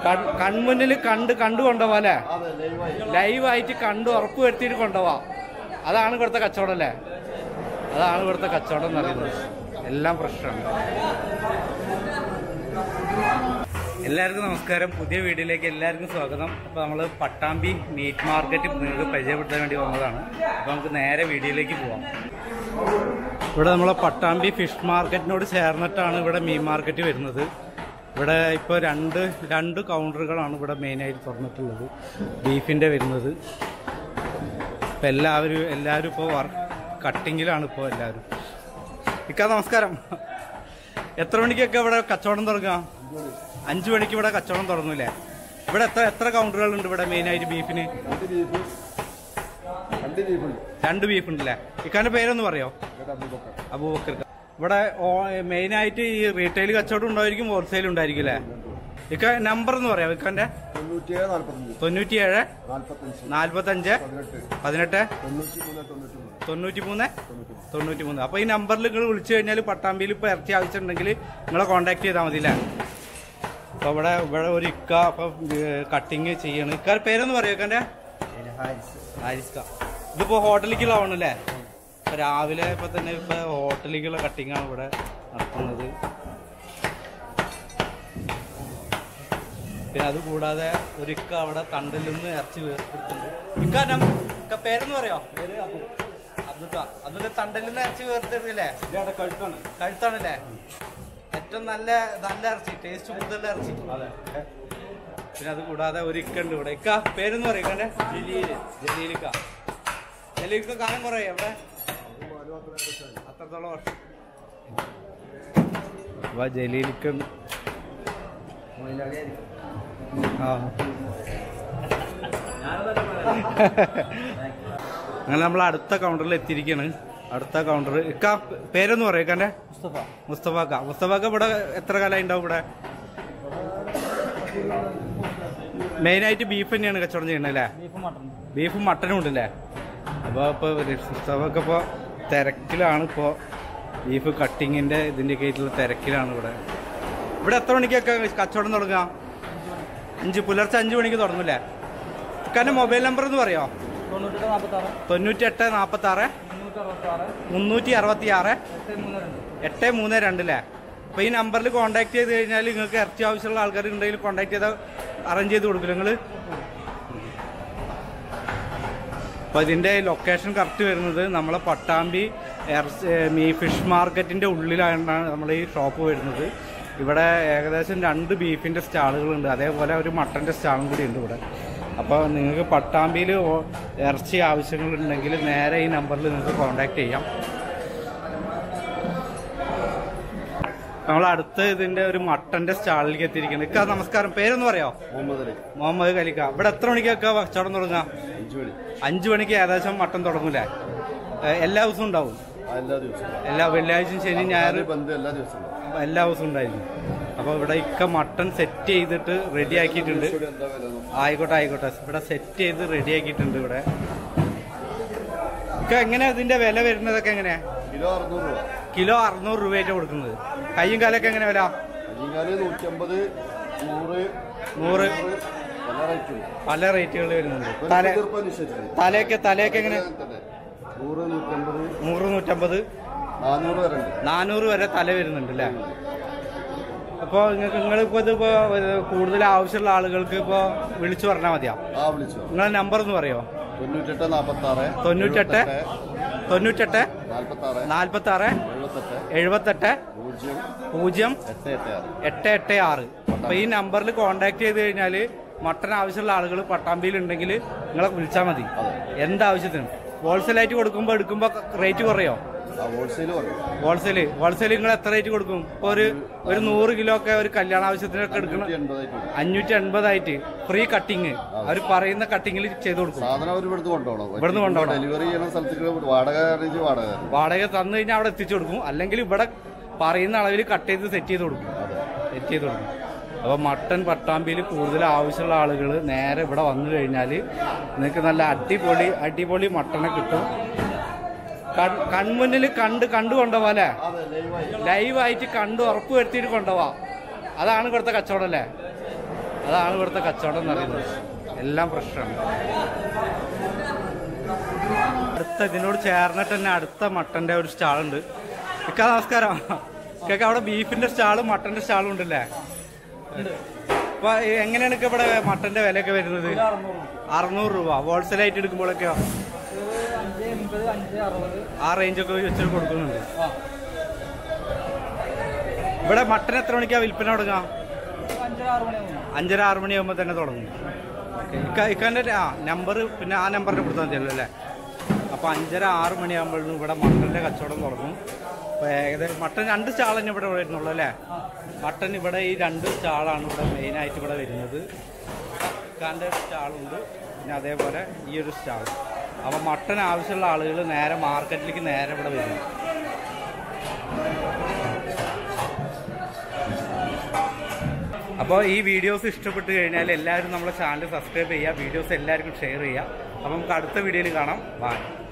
കൺ- കൺമുന്നിൽ കണ്ട് കണ്ടു കൊണ്ടുപോവാ അതെ ലൈവായി ലൈവായിട്ട് കണ്ട് ഉറപ്പ് വരുത്തിയിട്ട് കൊണ്ടുപോവാ അതാണ് ഇവിടുത്തെ കച്ചവടം അല്ലേ അതാണ് ഇവിടുത്തെ കച്ചവടം എന്ന് പറയുന്നത് എല്ലാം പ്രശ്നമാണ് എല്ലാവർക്കും നമസ്കാരം പുതിയ വീഡിയോയിലേക്ക് എല്ലാവർക്കും സ്വാഗതം അപ്പോൾ നമ്മൾ പട്ടാമ്പി മീറ്റ് മാർക്കറ്റ് നിങ്ങൾക്ക് പരിചയപ്പെടുത്താൻ വേണ്ടി വന്നതാണ് അപ്പോൾ നമുക്ക് നേരെ വീഡിയോയിലേക്ക് പോവാം ഇവിടെ നമ്മളെ പട്ടാമ്പി ഫിഷ് മാർക്കറ്റിനോട് ചേർന്നിട്ടാണ് ഇവിടെ മീൻ മാർക്കറ്റ് വരുന്നത് ഇവിടെ ഇപ്പോൾ രണ്ട് രണ്ട് കൗണ്ടറുകളാണ് ഇവിടെ മെയിനായിട്ട് തുറന്നിട്ടുള്ളത് ബീഫിൻ്റെ വരുന്നത് ഇപ്പം എല്ലാവരും എല്ലാവരും ഇപ്പോൾ വർക്ക് കട്ടിങ്ങിലാണ് ഇപ്പോൾ എല്ലാവരും ഇക്ക നമസ്കാരം എത്ര മണിക്കൊക്കെ ഇവിടെ കച്ചവടം തുടങ്ങുക അഞ്ചു മണിക്ക് ഇവിടെ കച്ചവടം തുടങ്ങൂലേ ഇവിടെ എത്ര എത്ര കൗണ്ടറുകളുണ്ട് ഇവിടെ മെയിനായിട്ട് ബീഫിന് രണ്ട് ബീഫ് രണ്ട് ബീഫുണ്ട് രണ്ട് ബീഫ് ഉണ്ടല്ലേ ഇക്കാന്റെ പേരൊന്ന് പറയോ കേട്ടോ അബൂബക്കർ അബൂബക്കർ ഇവിടെ മെയിനായിട്ട് ഈ റീറ്റെയിൽ കച്ചവടം ഉണ്ടായിരിക്കും ഹോൾസെയിൽ ഉണ്ടായിരിക്കും അല്ലേ ഇക്ക നമ്പർ എന്ന് പറയാം ഇക്കാന്റെ തൊണ്ണൂറ്റിയേഴ് നാൽപ്പത്തഞ്ച് തൊണ്ണൂറ്റിയേഴ് നാൽപ്പത്തഞ്ച് നാൽപ്പത്തഞ്ച് പതിനെട്ട് പതിനെട്ട് തൊണ്ണൂറ്റി മൂന്ന് തൊണ്ണൂറ്റി മൂന്ന് തൊണ്ണൂറ്റി മൂന്ന് തൊണ്ണൂറ്റി മൂന്ന് തൊണ്ണൂറ്റി മൂന്ന് അപ്പൊ ഈ നമ്പറിൽ നിങ്ങൾ വിളിച്ചു കഴിഞ്ഞാൽ പട്ടാമ്പിയിൽ ഇപ്പൊ ഇറച്ചി ആവശ്യമുണ്ടെങ്കിൽ നിങ്ങളെ കോൺടാക്ട് ചെയ്താൽ മതി അല്ലേ അപ്പൊ ഇവിടെ ഇവിടെ ഒരു ഇക്ക അപ്പൊ കട്ടിങ് ചെയ്യണം ഇക്ക പേരൊന്ന് പറയോ ഇക്കന്റെ ഹാരിസ്ക ഇതിപ്പോ ഹോട്ടലിലേക്കുള്ള ആവണല്ലേ ഇപ്പൊ രാവിലെ ഇപ്പൊ തന്നെ ഇപ്പൊ ഹോട്ടലിലേക്കുള്ള കട്ടിങ് ആണ് ഇവിടെ നടത്തുന്നത് പിന്നെ അത് കൂടാതെ ഒരു ഇക്ക അവിടെ തണ്ടിൽ നിന്ന് ഇറച്ചി വേർപ്പെടുത്തുന്നുണ്ട് ഇക്ക നം- ഇക്ക പേരെന്ന് പറയോ അബ്ദുക്ക അതിന്റെ തണ്ടിൽ നിന്ന് ഇറച്ചി വേർത്തില്ലേ കഴുത്താണ് കഴുത്താണല്ലേ ഏറ്റവും നല്ല നല്ല ഇറച്ചി ടേസ്റ്റ് കൂടുതലുള്ള ഇറച്ചി പിന്നെ അത് കൂടാതെ ഒരു ഇക്ക ഉണ്ട് ഇവിടെ ഇക്ക പേരെന്ന് പറയും ഇക്കന്റെ ജലീല് ജലീലിക്ക ജലീലിക്ക കാലം കുറേ എവിടെ അത്രത്തോളം വർഷം അപ്പൊ ജലീലിക്ക ആ അങ്ങനെ നമ്മൾ അടുത്ത കൗണ്ടറിൽ എത്തിയിരിക്കുകയാണ് അടുത്ത കൗണ്ടർ ഇക്ക പേരൊന്ന് പറയും ഇക്കന്റെ മുസ്തഫ മുസ്തഫാക്ക മുസ്തഫാക്ക ഇവിടെ എത്ര കാലമായി ഉണ്ടാവും ഇവിടെ മെയിനായിട്ട് ബീഫ് തന്നെയാണ് കച്ചവടം ചെയ്യുന്നത് അല്ലേ ബീഫ് മട്ടൺ ബീഫും മട്ടനും ഉണ്ടല്ലേ അപ്പോൾ ഇപ്പോൾ മുസ്തഫാക്ക ഇപ്പോൾ തിരക്കിലാണ് ഇപ്പോൾ ബീഫ് കട്ടിങ്ങിൻ്റെ ഇതിൻ്റെയൊക്കെ ആയിട്ടുള്ള തിരക്കിലാണ് ഇവിടെ ഇവിടെ എത്ര മണിക്കൊക്കെ കച്ചവടം തുടങ്ങുക അഞ്ച് പുലർച്ചെ അഞ്ച് മണിക്ക് തുടങ്ങൂലേ ഇക്കാൻ്റെ മൊബൈൽ നമ്പർ എന്ന് പറയോ തൊണ്ണൂറ്റെട്ട് നാൽപ്പത്താറ് തൊണ്ണൂറ്റെട്ട് നാൽപ്പത്തി ആറ് മുന്നൂറ്റി അറുപത്താറ് മുന്നൂറ്റി അറുപത്തി ആറ് എട്ട് മൂന്ന് രണ്ട് എട്ട് മൂന്ന് രണ്ടല്ലേ അപ്പോൾ ഈ നമ്പറിൽ കോൺടാക്ട് ചെയ്ത് കഴിഞ്ഞാൽ നിങ്ങൾക്ക് ഇറച്ചി ആവശ്യമുള്ള ആൾക്കാർ ഉണ്ടെങ്കിൽ കോൺടാക്ട് ചെയ്താൽ അറേഞ്ച് ചെയ്ത് കൊടുക്കില്ല നിങ്ങൾ അപ്പോൾ ഇതിൻ്റെ ലൊക്കേഷൻ കറക്റ്റ് വരുന്നത് നമ്മളെ പട്ടാമ്പി ഇറച്ചി മീ ഫിഷ് മാർക്കറ്റിൻ്റെ ഉള്ളിലാണ് നമ്മൾ ഈ ഷോപ്പ് വരുന്നത് ഇവിടെ ഏകദേശം രണ്ട് ബീഫിൻ്റെ സ്റ്റാളുകളുണ്ട് അതേപോലെ ഒരു മട്ടൻ്റെ സ്റ്റാളും കൂടി ഉണ്ട് ഇവിടെ അപ്പോൾ നിങ്ങൾക്ക് പട്ടാമ്പിയിൽ ഓ- ഇറച്ചി ആവശ്യങ്ങളുണ്ടെങ്കിൽ നേരെ ഈ നമ്പറിൽ നിങ്ങൾക്ക് കോൺടാക്ട് ചെയ്യാം നമ്മൾ അടുത്ത് ഇതിന്റെ ഒരു മട്ടന്റെ സ്റ്റാളിലേക്ക് എത്തിയിരിക്കുന്നത് ഇക്ക നമസ്കാരം പേരൊന്ന് പറയോ മുഹമ്മദ് അലി മുഹമ്മദ് കലിക്ക ഇവിടെ എത്ര മണിക്കൊക്കെ കച്ചവടം തുടങ്ങാം അഞ്ചു മണി അഞ്ചു മണിക്ക് ഏകദേശം മട്ടൻ തുടങ്ങൂലേ ഏ, എല്ലാ ദിവസവും ഉണ്ടാവും ആ എല്ലാ ദിവസവും എല്ലാ വെള്ളിയാഴ്ചയും ശനി ഞായർ ഞായർ ബന്ദ് എല്ലാ ദിവസവും ഉണ്ടാവും. എല്ലാ ദിവസവും ഉണ്ടായിരുന്നു അപ്പോൾ ഇവിടെ ഇക്ക മട്ടൻ സെറ്റ് ചെയ്തിട്ട് റെഡി ആക്കിയിട്ടുണ്ട് ഇവിടെ എന്താ വില നോക്കാം. ആയിക്കോട്ടെ ആയിക്കോട്ടെ ഇവിടെ സെറ്റ് ചെയ്ത് റെഡി ആക്കിയിട്ടുണ്ട് ഇവിടെ ഇക്ക എങ്ങനെയാ ഇതിന്റെ വില വരുന്നതൊക്കെ എങ്ങനെയാ കിലോ അറുന്നൂറ് രൂപ കിലോ അറുന്നൂറ് രൂപയായിട്ട് കൊടുക്കുന്നത് കയ്യും കാലൊക്കെ എങ്ങനെ വില അരിങ്ങാല് നൂറ്റമ്പത് നൂറ് നൂറ് പല റേറ്റും പല റേറ്റുകൾ വരുന്നുണ്ട് തല തീർപ്പ് അനുസരിച്ച് തലയൊക്കെ തലയൊക്കെ എങ്ങനെ തന്നെ. നൂറ് നൂറ്റമ്പത് നൂറ് നൂറ്റമ്പത് നാനൂറ് വരെ ഉണ്ട് നാനൂറ് വരെ തല വരുന്നുണ്ട് അല്ലേ അപ്പോൾ നിങ്ങൾക്ക് നിങ്ങളിപ്പോൾ ഇതിപ്പോ ഇത് കൂടുതൽ ആവശ്യമുള്ള ആളുകൾക്ക് ഇപ്പോൾ വിളിച്ചു പറഞ്ഞാൽ മതിയാ ആ വിളിച്ചോ നിങ്ങളെ നമ്പർ ഒന്ന് പറയോ തൊണ്ണൂറ്റെട്ട് നാപ്പത്തി ആറ് തൊണ്ണൂറ്റെട്ട് തൊണ്ണൂറ്റെട്ട് നാൽപ്പത്തി ആറ് നാൽപ്പത്തി ആറ് എഴുപത്തെട്ട് എഴുപത്തെട്ട് പൂജ്യം പൂജ്യം എട്ട് എട്ട് ആറ് എട്ട് എട്ട് ആറ് അപ്പോൾ ഈ നമ്പറിൽ കോൺടാക്ട് ചെയ്ത് കഴിഞ്ഞാൽ മട്ടൺ ആവശ്യമുള്ള ആളുകൾ പട്ടാമ്പിയിൽ ഉണ്ടെങ്കിൽ നിങ്ങളെ വിളിച്ചാൽ മതി എന്താവശ്യത്തിനും ഹോൾസെയിലായിട്ട് കൊടുക്കുമ്പോൾ എടുക്കുമ്പോൾ റേറ്റ് കുറയോ ആ ഹോൾസെയിൽ പറയും ഹോൾസെയിൽ ഹോൾസെയിൽ നിങ്ങൾ എത്ര റേറ്റ് കൊടുക്കും ഇപ്പോൾ ഒരു ഒരു നൂറ് കിലോ ഒക്കെ ഒരു കല്യാണ ആവശ്യത്തിനൊക്കെ എടുക്കണം നൂറ്റി എൺപതായിട്ട് വരും. അഞ്ഞൂറ്റി എൺപതായിട്ട് ഫ്രീ കട്ടിങ് അവർ പറയുന്ന കട്ടിങ്ങിൽ ചെയ്ത് കൊടുക്കും സാധനം അവർ ഇവിടുന്ന് കൊണ്ടുപോകണം ഇവിടുന്ന് കൊണ്ടുപോകണം. ഡെലിവറി ചെയ്യുന്ന സ്ഥലത്തേക്ക് വാടക അറിയിച്ച് വാടക തരും. വാടക തന്നു കഴിഞ്ഞാൽ അവിടെ എത്തിച്ചു കൊടുക്കും അല്ലെങ്കിൽ ഇവിടെ പറയുന്ന അളവിൽ കട്ട് ചെയ്ത് സെറ്റ് ചെയ്ത് കൊടുക്കും അതെ സെറ്റ് ചെയ്ത് കൊടുക്കും അപ്പോൾ മട്ടൻ പട്ടാമ്പിയിൽ കൂടുതൽ ആവശ്യമുള്ള ആളുകൾ നേരെ ഇവിടെ വന്നു കഴിഞ്ഞാൽ നിങ്ങൾക്ക് നല്ല അടിപൊളി അടിപൊളി മട്ടനെ കിട്ടും കൺ- കൺമുന്നിൽ കണ്ട് കണ്ടു കൊണ്ടുപോവാ അല്ലേ അതെ ലൈവായി ലൈവായിട്ട് കണ്ട് ഉറപ്പ് വരുത്തിയിട്ട് കൊണ്ടുപോവാ അതാണ് ഇവിടുത്തെ കച്ചവടം അല്ലേ അതാണ് ഇവിടുത്തെ കച്ചവടം എന്ന് പറയുന്നത് എല്ലാം ഫ്രഷാണ് അടുത്ത ഇതിനോട് ചേർന്നിട്ട് തന്നെ അടുത്ത മട്ടന്റെ ഒരു സ്റ്റാളുണ്ട് ഇക്ക നമസ്കാരം ഇക്കൊക്കെ അവിടെ ബീഫിന്റെ സ്റ്റാളും മട്ടന്റെ സ്റ്റാളും ഉണ്ടല്ലേ അപ്പൊ എങ്ങനെയാണ് ഇക്ക ഇവിടെ മട്ടന്റെ വിലയൊക്കെ വരുന്നത് അറുന്നൂറ് രൂപ ഹോൾസെയിൽ ആയിട്ട് എടുക്കുമ്പോഴൊക്കെയോ ആ റേഞ്ചൊക്കെ വെച്ച് കൊടുക്കുന്നുണ്ട് ഇവിടെ മട്ടൻ എത്ര മണിക്കാ വിൽപ്പന തുടങ്ങാം അഞ്ചര ആറ് മണിയാകുമ്പോൾ തന്നെ തുടങ്ങും ഇക്ക ഇക്കാൻ്റെ ആ നമ്പർ പിന്നെ ആ നമ്പറിന് കൊടുത്താൽ മതിയല്ലോ അല്ലേ അപ്പോൾ അഞ്ചര ആറ് മണിയാകുമ്പോഴും ഇവിടെ മട്ടൻ്റെ കച്ചവടം തുടങ്ങും അപ്പോൾ ഏകദേശം മട്ടൻ രണ്ട് സ്റ്റാൾ തന്നെ ഇവിടെ വരുന്നുള്ളൂ അല്ലേ മട്ടൻ ഇവിടെ ഈ രണ്ട് സ്റ്റാളാണ് ഇവിടെ മെയിനായിട്ട് ഇവിടെ വരുന്നത് ഇക്കാൻ്റെ സ്റ്റാളുണ്ട് പിന്നെ അതേപോലെ ഈ ഒരു സ്റ്റാൾ അപ്പോൾ മട്ടൻ ആവശ്യമുള്ള ആളുകൾ നേരെ മാർക്കറ്റിലേക്ക് നേരെ ഇവിടെ വരും അപ്പോൾ ഈ വീഡിയോസ് ഇഷ്ടപ്പെട്ട് കഴിഞ്ഞാൽ എല്ലാവരും നമ്മുടെ ചാനൽ സബ്സ്ക്രൈബ് ചെയ്യുക വീഡിയോസ് എല്ലാവർക്കും ഷെയർ ചെയ്യുക അപ്പോൾ നമുക്ക് അടുത്ത വീഡിയോയിൽ കാണാം ബൈ